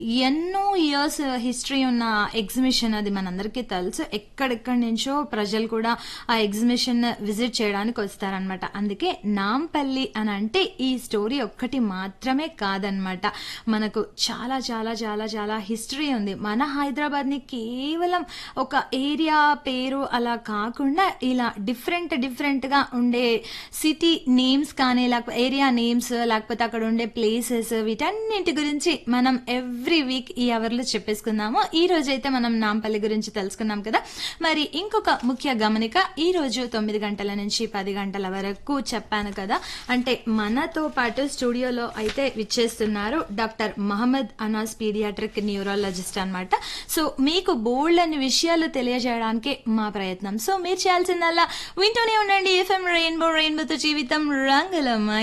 ఎన్నో years history ఉన్న exhibition అది మనందరికీ తెలుసు ఎక్కడెక్కడి నుంచో ప్రజలు కూడా ఆ ఎగ్జిబిషన్ విజిట్ చేయడానికి వస్తారనమాట అందుకే నాంపల్లి అని అంటే ఈ స్టోరీ ఒక్కటి మాత్రమే కాదనమాట మనకు చాలా చాలా చాలా చాలా హిస్టరీ ఉంది మన హైదరాబాద్ ని కేవలం ఒక ఏరియా పేరు అలా కాకుండా ఇలా డిఫరెంట్ డిఫరెంట్ గా ఉండే సిటీ నేమ్స్ కానీ లేకపోతే ఏరియా నేమ్స్ లేకపోతే అక్కడ ఉండే ప్లేసెస్ వీటన్నింటి గురించి మనం ఎవ్రీ వీక్ ఈ అవర్లో చెప్పేసుకుందాము ఈ రోజు అయితే మనం నాంపల్లి గురించి తెలుసుకున్నాం కదా మరి ఇంకొక ముఖ్య గమనిక ఈ రోజు తొమ్మిది గంటల నుంచి పది గంటల వరకు చెప్పాను కదా అంటే మనతో పాటు స్టూడియోలో అయితే విచ్చేస్తున్నారు doctor Mohammed Anas pediatric neurologist అన్నమాట సో మీకు బోల్డ్ అని విషయాలు తెలియజేయడానికి మా ప్రయత్నం సో మీరు చేయాల్సిందల్లా వింటూనే ఉండండి ఎఫ్ఎం రెయిన్బో రెయిన్బోతో జీవితం రంగులమ్మ